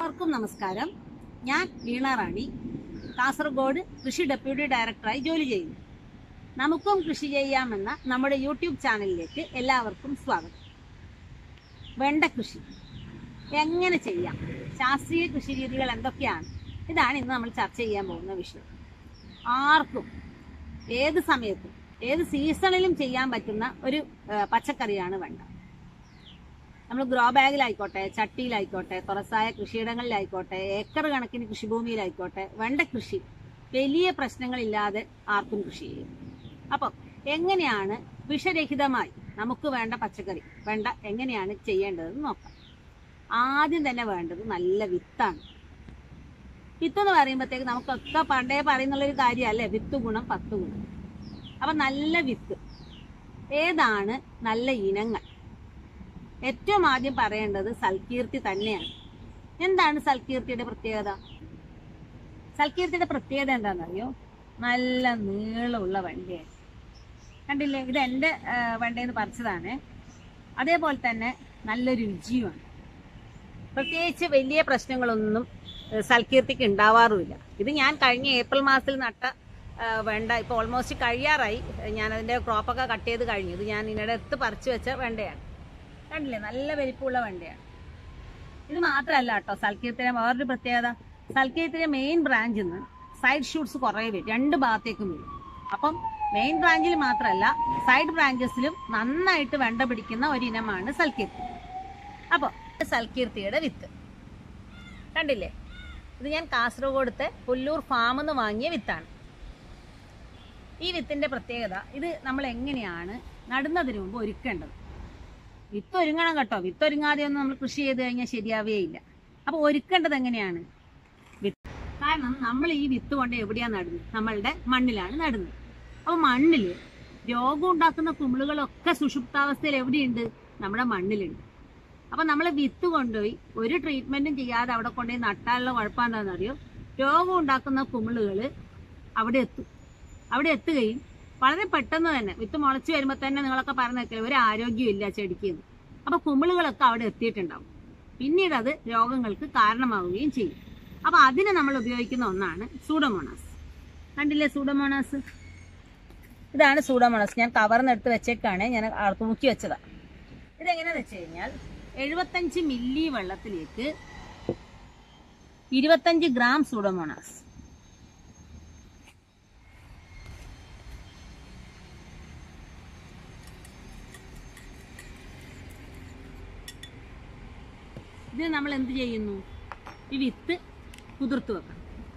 എല്ലാവർക്കും നമസ്കാരം ഞാൻ വീണ റാണി കാസർഗോഡ് കൃഷി ഡെപ്യൂട്ടി ഡയറക്ടറായി ജോലി ചെയ്യുന്നു നമുക്കും കൃഷി ചെയ്യാമെന്ന നമ്മുടെ യൂട്യൂബ് ചാനലിലേക്ക് എല്ലാവർക്കും സ്വാഗതം വെണ്ട കൃഷി എങ്ങനെ ചെയ്യാം ശാസ്ത്രീയ കൃഷി രീതികൾ എന്തൊക്കെയാണ് ഇതാണ് ഇന്ന് നമ്മൾ ചർച്ച ചെയ്യാൻ പോകുന്ന വിഷയം ആർക്കും ഏത് സമയത്തും ഏത് സീസണിലും ചെയ്യാൻ പറ്റുന്ന ഒരു ആ, പച്ചക്കറിയാണ് വെണ്ട നമ്മൾ ഗ്രോ ബാഗിലായിക്കോട്ടെ ചട്ടിയിലായിക്കോട്ടെ തുറസായ കൃഷിയിടങ്ങളിലായിക്കോട്ടെ ഏക്കർ കണക്കിന് കൃഷിഭൂമിയിലായിക്കോട്ടെ വെണ്ട കൃഷി വലിയ പ്രശ്നങ്ങളില്ലാതെ ആർക്കും കൃഷി ചെയ്യും അപ്പം എങ്ങനെയാണ് വിഷരഹിതമായി നമുക്ക് വേണ്ട പച്ചക്കറി വേണ്ട എങ്ങനെയാണ് ചെയ്യേണ്ടതെന്ന് നോക്കാം ആദ്യം തന്നെ വേണ്ടത് നല്ല വിത്താണ് വിത്ത് എന്ന് പറയുമ്പോഴത്തേക്ക് നമുക്കൊക്കെ പണ്ടേ പറയുന്നുള്ളൊരു കാര്യമല്ലേ വിത്ത് ഗുണം പത്ത് ഗുണം അപ്പം നല്ല വിത്ത് ഏതാണ് നല്ല ഇനങ്ങൾ ഏറ്റവും ആദ്യം പറയേണ്ടത് സൽകീർത്തി തന്നെയാണ് എന്താണ് സൽകീർത്തിയുടെ പ്രത്യേകത സൽകീർത്തിയുടെ പ്രത്യേകത എന്താണെന്നറിയോ നല്ല നീളമുള്ള വണ്ടിയാണ് കണ്ടില്ലേ ഇത് എൻ്റെ വണ്ടിയിൽ നിന്ന് പറിച്ചതാണ് അതേപോലെ തന്നെ നല്ല രുചിയുമാണ് പ്രത്യേകിച്ച് വലിയ പ്രശ്നങ്ങളൊന്നും ഏഹ്, സൽകീർത്തിക്ക് ഉണ്ടാവാറുമില്ല ഇത് ഞാൻ കഴിഞ്ഞ ഏപ്രിൽ മാസത്തിൽ നട്ട ഏഹ്, വെണ്ട ഇപ്പോൾ ഓൾമോസ്റ്റ് കഴിയാറായി ഞാൻ അതിൻ്റെ ക്രോപ്പൊക്കെ കട്ട് ചെയ്ത് കഴിഞ്ഞു ഇത് ഞാൻ ഇതിനടുത്ത് പറിച്ചു വെച്ച വെണ്ടയാണ് കണ്ടില്ലേ നല്ല വലിപ്പമുള്ള വെണ്ടയാണ് ഇത് മാത്രമല്ല കേട്ടോ സൽക്കീർത്തിലെ വേറൊരു പ്രത്യേകത സൽക്കീർത്തിലെ മെയിൻ ബ്രാഞ്ചിൽ നിന്ന് സൈഡ് ഷൂട്ട്സ് കുറേ വരും രണ്ട് ഭാഗത്തേക്കും വരും അപ്പം മെയിൻ ബ്രാഞ്ചിൽ മാത്രമല്ല സൈഡ് ബ്രാഞ്ചസിലും നന്നായിട്ട് വെണ്ട പിടിക്കുന്ന ഒരു ഇനമാണ് സൽക്കീർത്തി അപ്പോൾ സൽക്കീർത്തിയുടെ വിത്ത് കണ്ടില്ലേ ഇത് ഞാൻ കാസർഗോഡത്തെ പുല്ലൂർ ഫാമിൽ നിന്ന് വാങ്ങിയ വിത്താണ് ഈ വിത്തിന്റെ പ്രത്യേകത ഇത് നമ്മൾ എങ്ങനെയാണ് നടുന്നതിന് മുമ്പ് ഒരുക്കേണ്ടത് വിത്ത് ഒരുങ്ങണം കേട്ടോ വിത്ത് ഒരുങ്ങാതെ ഒന്നും നമ്മൾ കൃഷി ചെയ്ത് കഴിഞ്ഞാൽ ശരിയാവുകയില്ല അപ്പൊ ഒരുക്കേണ്ടത് എങ്ങനെയാണ് വിത്ത് കാരണം നമ്മൾ ഈ വിത്ത് കൊണ്ട് എവിടെയാണ് നടുന്നത് നമ്മളുടെ മണ്ണിലാണ് നടുന്നത് അപ്പൊ മണ്ണില് രോഗം ഉണ്ടാക്കുന്ന കുമിളുകളൊക്കെ സുഷുപ്താവസ്ഥയിൽ എവിടെയുണ്ട് നമ്മുടെ മണ്ണിലുണ്ട് അപ്പൊ നമ്മൾ വിത്ത് കൊണ്ടുപോയി ഒരു ട്രീറ്റ്മെന്റും ചെയ്യാതെ അവിടെ കൊണ്ടുപോയി നട്ടാലുള്ള കുഴപ്പം എന്താണെന്നറിയോ രോഗം ഉണ്ടാക്കുന്ന കുമിളുകൾ അവിടെ എത്തും അവിടെ എത്തുകയും വളരെ പെട്ടെന്ന് തന്നെ വിത്ത് മുളച്ച് വരുമ്പോൾ തന്നെ നിങ്ങളൊക്കെ പറഞ്ഞേക്കില്ല ഒരു ആരോഗ്യമില്ല ചെടിക്ക് എന്ന്. അപ്പൊ കുമിളുകളൊക്കെ അവിടെ എത്തിയിട്ടുണ്ടാവും പിന്നീട് അത് രോഗങ്ങൾക്ക് കാരണമാവുകയും ചെയ്യും അപ്പൊ അതിന് നമ്മൾ ഉപയോഗിക്കുന്ന ഒന്നാണ് സൂഡോമോണാസ് കണ്ടില്ലേ സൂഡോമോണാസ് ഇതാണ് സൂഡോമോണാസ് ഞാൻ കവർന്നെടുത്ത് വെച്ചേക്കാണ് ഞാൻ ആ തൂക്കി വെച്ചതാ ഇതെങ്ങനെയാന്ന് വെച്ച് കഴിഞ്ഞാൽ എഴുപത്തഞ്ച് മില്ലി വെള്ളത്തിലേക്ക് ഇരുപത്തഞ്ച് ഗ്രാം സൂഡോമോണാസ് ഇത് നമ്മൾ എന്ത് ചെയ്യുന്നു ഈ വിത്ത് കുതിർത്ത് വെക്കണം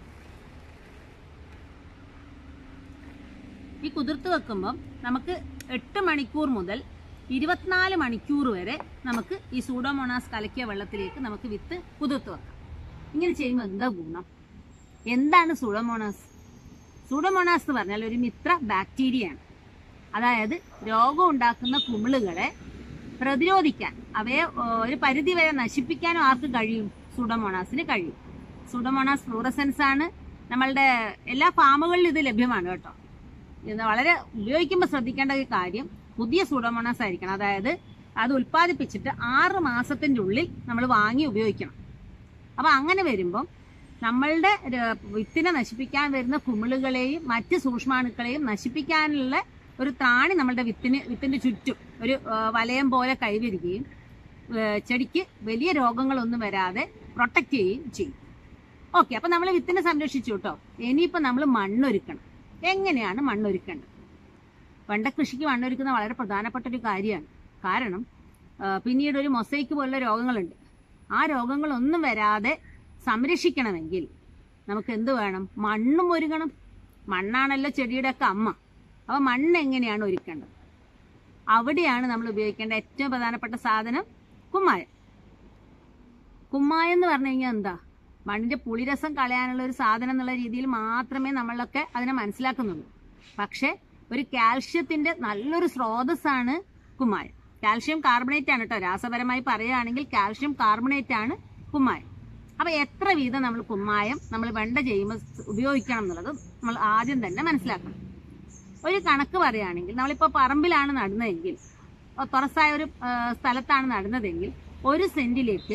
ഈ കുതിർത്ത് വെക്കുമ്പം നമുക്ക് എട്ട് മണിക്കൂർ മുതൽ ഇരുപത്തിനാല് മണിക്കൂർ വരെ നമുക്ക് ഈ സൂഡോമോണാസ് കലക്കിയ വെള്ളത്തിലേക്ക് നമുക്ക് വിത്ത് കുതിർത്ത് വെക്കാം ഇങ്ങനെ ചെയ്യുമ്പോൾ എന്താ ഗുണം എന്താണ് സൂഡോമോണാസ് സൂഡോമോണാസ് എന്ന് പറഞ്ഞാൽ ഒരു മിത്ര ബാക്ടീരിയയാണ് അതായത് രോഗം ഉണ്ടാക്കുന്ന കുമിളുകളെ പ്രതിരോധിക്കാൻ അവയെ ഏ, ഒരു പരിധി വരെ നശിപ്പിക്കാനും ആർക്ക് കഴിയും സൂഡോമോണാസിന് കഴിയും സൂഡോമോണാസ് ഫ്ലൂറസെൻസ് ആണ് നമ്മളുടെ എല്ലാ ഫാമുകളിലും ഇത് ലഭ്യമാണ് കേട്ടോ ഇത് വളരെ ഉപയോഗിക്കുമ്പോൾ ശ്രദ്ധിക്കേണ്ട ഒരു കാര്യം പുതിയ സൂഡോമോണാസ് ആയിരിക്കണം അതായത് അത് ഉൽപ്പാദിപ്പിച്ചിട്ട് ആറ് മാസത്തിന്റെ ഉള്ളിൽ നമ്മൾ വാങ്ങി ഉപയോഗിക്കണം അപ്പൊ അങ്ങനെ വരുമ്പം നമ്മളുടെ ര- വിത്തിനെ നശിപ്പിക്കാൻ വരുന്ന കുമിളുകളെയും മറ്റ് സൂക്ഷ്മാണുക്കളെയും നശിപ്പിക്കാനുള്ള ഒരു ത്രാണി നമ്മളുടെ വിത്തിന് വിത്തിന്റെ ചുറ്റും ഒരു ആ, വലയം പോലെ കൈവരികയും ഏ, ചെടിക്ക് വലിയ രോഗങ്ങളൊന്നും വരാതെ പ്രൊട്ടക്റ്റ് ചെയ്യുകയും ചെയ്യും ഓക്കെ അപ്പൊ നമ്മൾ വിത്തിനെ സംരക്ഷിച്ചു കേട്ടോ ഇനിയിപ്പോ നമ്മൾ മണ്ണൊരുക്കണം എങ്ങനെയാണ് മണ്ണൊരുക്കേണ്ടത് വെണ്ട കൃഷിക്ക് മണ്ണൊരുക്കുന്ന വളരെ പ്രധാനപ്പെട്ട ഒരു കാര്യമാണ് കാരണം ആ, പിന്നീട് ഒരു മൊസൈക്ക് പോലുള്ള രോഗങ്ങളുണ്ട് ആ രോഗങ്ങളൊന്നും വരാതെ സംരക്ഷിക്കണമെങ്കിൽ നമുക്ക് എന്ത് വേണം മണ്ണും ഒരുങ്ങണം മണ്ണാണല്ലോ ചെടിയുടെ ഒക്കെ അമ്മ അപ്പൊ മണ്ണ് എങ്ങനെയാണ് ഒരുക്കേണ്ടത് അവിടെയാണ് നമ്മൾ ഉപയോഗിക്കേണ്ട ഏറ്റവും പ്രധാനപ്പെട്ട സാധനം കുമ്മായം കുമ്മായം എന്ന് പറഞ്ഞു കഴിഞ്ഞാൽ എന്താ മണ്ണിന്റെ പുളിരസം കളയാനുള്ള ഒരു സാധനം എന്നുള്ള രീതിയിൽ മാത്രമേ നമ്മളൊക്കെ അതിനെ മനസ്സിലാക്കുന്നുള്ളൂ പക്ഷെ ഒരു കാൽഷ്യത്തിന്റെ നല്ലൊരു സ്രോതസ്സാണ് കുമ്മായം കാൽഷ്യം കാർബണേറ്റ് ആണ് കേട്ടോ രാസപരമായി പറയുകയാണെങ്കിൽ കാൽഷ്യം കാർബണേറ്റ് ആണ് കുമ്മായം അപ്പൊ എത്ര വീതം നമ്മൾ കുമ്മായം നമ്മൾ വെണ്ട ചെയ്യുമ്പോൾ ഉപയോഗിക്കണം എന്നുള്ളത് നമ്മൾ ആദ്യം തന്നെ മനസ്സിലാക്കണം ഒരു കണക്ക് പറയുകയാണെങ്കിൽ നമ്മളിപ്പോൾ പറമ്പിലാണ് നടുന്നതെങ്കിൽ ഓ, തുറസായ ഒരു ആ, സ്ഥലത്താണ് നടുന്നതെങ്കിൽ ഒരു സെന്റിലേക്ക്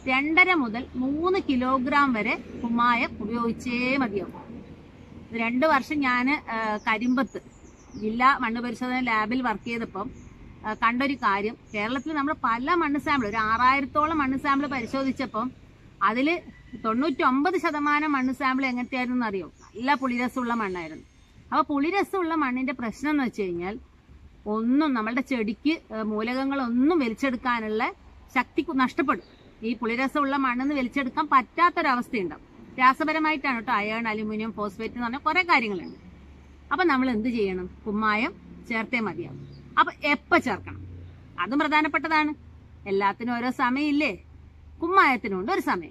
രണ്ടര മുതൽ മൂന്ന് കിലോഗ്രാം വരെ കുമ്മായം ഉപയോഗിച്ചേ മതിയാവും ഇത് രണ്ട് വർഷം ഞാൻ കരിമ്പത്ത് ജില്ലാ മണ്ണ് പരിശോധന ലാബിൽ വർക്ക് ചെയ്തപ്പം ആ, കണ്ടൊരു കാര്യം കേരളത്തിൽ നമ്മൾ പല മണ്ണ് സാമ്പിൾ ഒരു ആറായിരത്തോളം മണ്ണ് സാമ്പിൾ പരിശോധിച്ചപ്പം അതിൽ തൊണ്ണൂറ്റൊമ്പത് ശതമാനം മണ്ണ് സാമ്പിൾ എങ്ങനത്തെയായിരുന്നു എന്നറിയോ നല്ല പുളിരസമുള്ള മണ്ണായിരുന്നു അപ്പോൾ പുളിരസമുള്ള മണ്ണിന്റെ പ്രശ്നം എന്ന് വെച്ച് കഴിഞ്ഞാൽ ഒന്നും നമ്മളുടെ ചെടിക്ക് ഏ, മൂലകങ്ങളൊന്നും വലിച്ചെടുക്കാനുള്ള ശക്തി കു- നഷ്ടപ്പെടും ഈ പുളിരസമുള്ള മണ്ണിന്ന് വലിച്ചെടുക്കാൻ പറ്റാത്തൊരവസ്ഥയുണ്ടാവും രാസപരമായിട്ടാണ് കേട്ടോ അയൺ അലുമിനിയം ഫോസ്ഫേറ്റ് എന്ന് പറഞ്ഞ കുറെ കാര്യങ്ങളുണ്ട് അപ്പൊ നമ്മൾ എന്ത് ചെയ്യണം കുമ്മായം ചേർത്തേ മതിയാവും അപ്പൊ എപ്പ ചേർക്കണം അതും പ്രധാനപ്പെട്ടതാണ് എല്ലാത്തിനും ഓരോ സമയമില്ലേ കുമ്മായത്തിനുണ്ട് ഒരു സമയം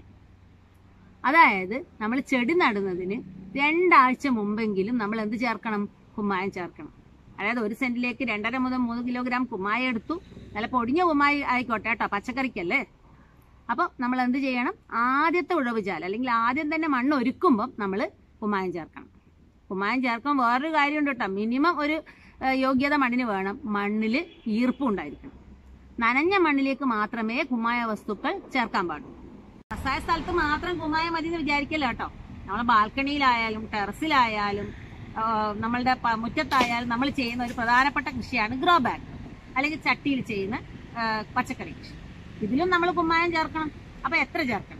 അതായത് നമ്മൾ ചെടി നടുന്നതിന് രണ്ടാഴ്ച മുമ്പെങ്കിലും നമ്മൾ എന്ത് ചേർക്കണം കുമ്മായം ചേർക്കണം അതായത് ഒരു സെന്റിലേക്ക് രണ്ടര മുതൽ മൂന്ന് കിലോഗ്രാം കുമ്മായം എടുത്തു നല്ല പൊടിഞ്ഞ കുമ്മായി ആയിക്കോട്ടെ കേട്ടോ പച്ചക്കറിക്കല്ലേ അപ്പോൾ നമ്മൾ എന്ത് ചെയ്യണം ആദ്യത്തെ ഉഴവ് ചാൽ അല്ലെങ്കിൽ ആദ്യം തന്നെ മണ്ണ് ഒരുക്കുമ്പം നമ്മൾ കുമ്മായം ചേർക്കണം കുമ്മായം ചേർക്കുമ്പോൾ വേറൊരു കാര്യമുണ്ട് കേട്ടോ മിനിമം ഒരു ഏ, യോഗ്യത മണ്ണിന് വേണം മണ്ണിൽ ഈർപ്പം ഉണ്ടായിരിക്കണം നനഞ്ഞ മണ്ണിലേക്ക് മാത്രമേ കുമ്മായ വസ്തുക്കൾ ചേർക്കാൻ പാടുള്ളൂ വ്യവസായ സ്ഥലത്ത് മാത്രം കുമ്മായം മതി എന്ന് വിചാരിക്കല്ലോ കേട്ടോ നമ്മളെ ബാൽക്കണിയിലായാലും ടെറസിലായാലും ആ, നമ്മളുടെ പ- മുറ്റത്തായാലും നമ്മൾ ചെയ്യുന്ന ഒരു പ്രധാനപ്പെട്ട കൃഷിയാണ് ഗ്രോ ബാഗ് അല്ലെങ്കിൽ ചട്ടിയിൽ ചെയ്യുന്ന ആ, പച്ചക്കറി കൃഷി ഇതിലും നമ്മൾ കുമ്മായം ചേർക്കണം അപ്പൊ എത്ര ചേർക്കണം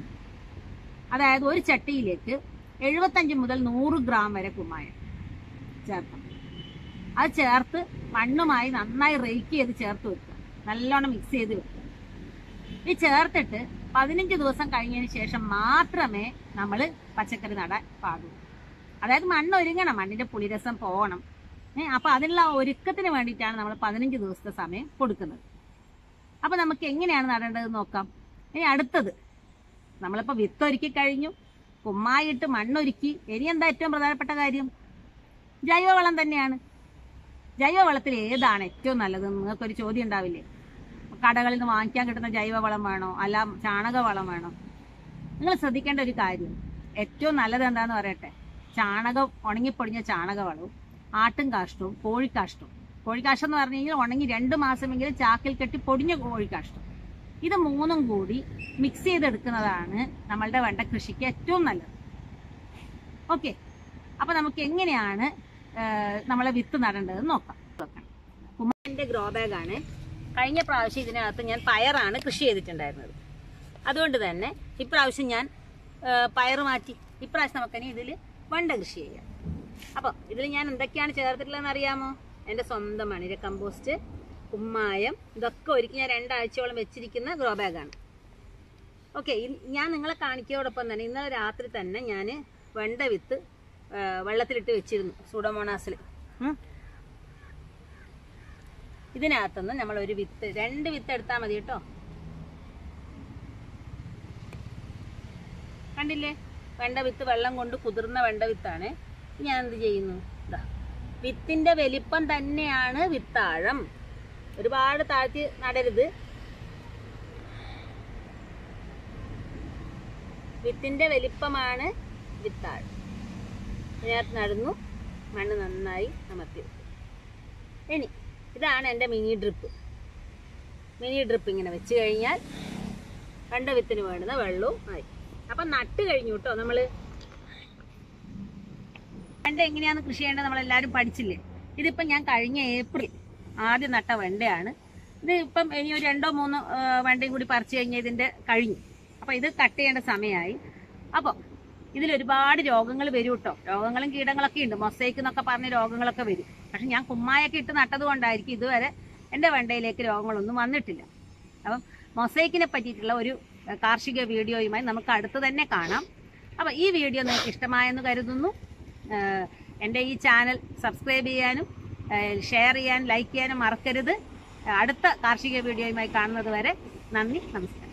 അതായത് ഒരു ചട്ടിയിലേക്ക് എഴുപത്തഞ്ച് മുതൽ നൂറ് ഗ്രാം വരെ കുമ്മായം ചേർക്കണം അത് ചേർത്ത് മണ്ണുമായി നന്നായി റേക്ക് ചെയ്ത് ചേർത്ത് വെക്കുക നല്ലോണം മിക്സ് ചെയ്ത് വെക്കുക ഈ ചേർത്തിട്ട് പതിനഞ്ച് ദിവസം കഴിഞ്ഞതിന് ശേഷം മാത്രമേ നമ്മൾ പച്ചക്കറി നടാൻ പാടുള്ളൂ അതായത് മണ്ണ് ഒരുങ്ങണം മണ്ണിന്റെ പുളിരസം പോകണം ഏഹ് അപ്പൊ അതിനുള്ള ഒരുക്കത്തിന് വേണ്ടിയിട്ടാണ് നമ്മൾ പതിനഞ്ച് ദിവസത്തെ സമയം കൊടുക്കുന്നത് അപ്പൊ നമുക്ക് എങ്ങനെയാണ് നടേണ്ടത് നോക്കാം ഇനി അടുത്തത് നമ്മളിപ്പോ വിത്തൊരുക്കി കഴിഞ്ഞു കുമ്മായിട്ട് മണ്ണൊരുക്കി ഇനി എന്താ ഏറ്റവും പ്രധാനപ്പെട്ട കാര്യം ജൈവവളം തന്നെയാണ് ജൈവവളത്തിൽ ഏതാണ് ഏറ്റവും നല്ലത് നിങ്ങൾക്കൊരു ചോദ്യം ഉണ്ടാവില്ലേ കടകളിൽ നിന്ന് വാങ്ങിക്കാൻ കിട്ടുന്ന ജൈവവളം വേണോ അല്ല ചാണകവളം വേണോ നിങ്ങൾ ശ്രദ്ധിക്കേണ്ട ഒരു കാര്യം ഏറ്റവും നല്ലത് എന്താന്ന് പറയട്ടെ ചാണകം ഉണങ്ങിപ്പൊടിഞ്ഞ ചാണകവളവും ആട്ടും കാഷ്ടവും കോഴിക്കാഷ്ടവും കോഴിക്കാഷ്ടം എന്ന് പറഞ്ഞു കഴിഞ്ഞാൽ ഉണങ്ങി രണ്ട് മാസമെങ്കിലും ചാക്കിൽ കെട്ടി പൊടിഞ്ഞ കോഴിക്കാഷ്ടം ഇത് മൂന്നും കൂടി മിക്സ് ചെയ്തെടുക്കുന്നതാണ് നമ്മളുടെ വെണ്ട കൃഷിക്ക് ഏറ്റവും നല്ലത് ഓക്കെ അപ്പൊ നമുക്ക് എങ്ങനെയാണ് ഏഹ്, നമ്മളെ വിത്ത് നടേണ്ടത് നോക്കാം കുമ്മന്റെ ഗ്രോ ബാഗ് ആണ് കഴിഞ്ഞ പ്രാവശ്യം ഇതിനകത്ത് ഞാൻ പയറാണ് കൃഷി ചെയ്തിട്ടുണ്ടായിരുന്നത് അതുകൊണ്ട് തന്നെ ഇപ്രാവശ്യം ഞാൻ ഏഹ്, പയറ് മാറ്റി ഇപ്രാവശ്യം നമുക്കിനി ഇതിൽ വെണ്ട കൃഷി ചെയ്യാം അപ്പോൾ ഇതിൽ ഞാൻ എന്തൊക്കെയാണ് ചേർത്തിട്ടുള്ളതെന്ന് അറിയാമോ എൻ്റെ സ്വന്തം മണിര കമ്പോസ്റ്റ് കുമ്മായം ഇതൊക്കെ ഒരുക്കി ഞാൻ രണ്ടാഴ്ചയോളം വെച്ചിരിക്കുന്ന ഗ്രോ ബാഗാണ് ഓക്കെ ഞാൻ നിങ്ങളെ കാണിക്കയോടൊപ്പം തന്നെ ഇന്നലെ രാത്രി തന്നെ ഞാൻ വെണ്ട വിത്ത് ആ, വെള്ളത്തിലിട്ട് വെച്ചിരുന്നു സൂഡോമോണാസിൽ ഇതിനകത്തുനിന്ന് നമ്മൾ ഒരു വിത്ത് രണ്ട് വിത്ത് എടുത്താൽ മതി കേട്ടോ കണ്ടില്ലേ വെണ്ട വിത്ത് വെള്ളം കൊണ്ട് കുതിർന്ന വെണ്ട വിത്താണ് ഞാൻ എന്ത് ചെയ്യുന്നു ഇതാ വിത്തിന്റെ വലിപ്പം തന്നെയാണ് വിത്താഴം ഒരുപാട് താഴ്ത്തി നടരുത് വിത്തിന്റെ വലിപ്പമാണ് വിത്താഴം ഇതിനകത്ത് നടന്നു മണ്ണ് നന്നായി അമർത്തി വെക്കും ഇനി ഇതാണ് എൻ്റെ മിനി ഡ്രിപ്പ് മിനി ഡ്രിപ്പ് ഇങ്ങനെ വെച്ച് കഴിഞ്ഞാൽ രണ്ട് വിത്തിന് വേണ്ടുന്ന വെള്ളവും ആയി അപ്പം നട്ട് കഴിഞ്ഞു കേട്ടോ നമ്മൾ വെണ്ട എങ്ങനെയാണ് കൃഷി ചെയ്യേണ്ടത് നമ്മളെല്ലാവരും പഠിച്ചില്ലേ ഇതിപ്പം ഞാൻ കഴിഞ്ഞ ഏപ്രിൽ ആദ്യം നട്ട വെണ്ടയാണ് ഇത് ഇപ്പം ഇനി ഒരു രണ്ടോ മൂന്നോ ആ, വെണ്ടയും കൂടി പറിച്ചു കഴിഞ്ഞാൽ ഇതിൻ്റെ കഴിഞ്ഞു അപ്പം ഇത് കട്ട് ചെയ്യേണ്ട സമയമായി അപ്പോൾ ഇതിൽ ഒരുപാട് രോഗങ്ങൾ വരും കേട്ടോ രോഗങ്ങളും കീടങ്ങളൊക്കെ ഉണ്ട് മൊസൈക്ക് എന്നൊക്കെ പറഞ്ഞ രോഗങ്ങളൊക്കെ വരും പക്ഷെ ഞാൻ കുമ്മായൊക്കെ ഇട്ട് നട്ടത് കൊണ്ടായിരിക്കും ഇതുവരെ എൻ്റെ വെണ്ടയിലേക്ക് രോഗങ്ങളൊന്നും വന്നിട്ടില്ല അപ്പം മൊസൈക്കിനെ പറ്റിയിട്ടുള്ള ഒരു അഹ്, കാർഷിക വീഡിയോയുമായി നമുക്ക് അടുത്ത് തന്നെ കാണാം അപ്പം ഈ വീഡിയോ നിങ്ങൾക്ക് ഇഷ്ടമായെന്ന് കരുതുന്നു ആഹ്, എൻ്റെ ഈ ചാനൽ സബ്സ്ക്രൈബ് ചെയ്യാനും ഷെയർ ചെയ്യാനും ലൈക്ക് ചെയ്യാനും മറക്കരുത് അടുത്ത കാർഷിക വീഡിയോയുമായി കാണുന്നത് വരെ നന്ദി നമസ്കാരം